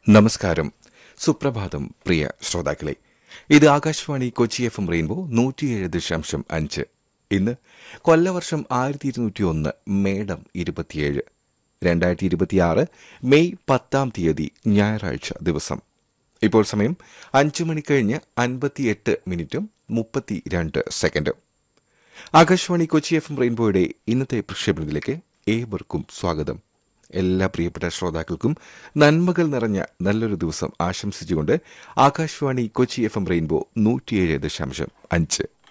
നമസ്കാരം സുപ്രഭാതം പ്രിയ ശ്രോതാക്കളെ ഇത് Akashvani Kochi F M rainbow നൂറ്റിയേഴ് ദശാംശം അഞ്ച് ഇന്ന് കൊല്ലവർഷം ആയിരത്തി ഇരുന്നൂറ്റി ഒന്ന് മേടം ഇരുപത്തിയേഴ് രണ്ടായിരത്തി ഇരുപത്തിയാറ് മെയ് പത്താം തീയതി ഞായറാഴ്ച ദിവസം ഇപ്പോൾ സമയം അഞ്ചു മണി കഴിഞ്ഞ് അൻപത്തിയെട്ട് മിനിറ്റും മുപ്പത്തിരണ്ട് സെക്കൻഡും ആകാശവാണി കൊച്ചി എഫ് എം റെയിൻബോയുടെ ഇന്നത്തെ പ്രക്ഷേപണത്തിലേക്ക് ഏവർക്കും സ്വാഗതം എല്ലാ പ്രിയപ്പെട്ട ശ്രോതാക്കൾക്കും നന്മകൾ നിറഞ്ഞ നല്ലൊരു ദിവസം ആശംസിച്ചുകൊണ്ട് Akashvani Kochi F M rainbow നൂറ്റിയേഴ് ദശാംശം അഞ്ച്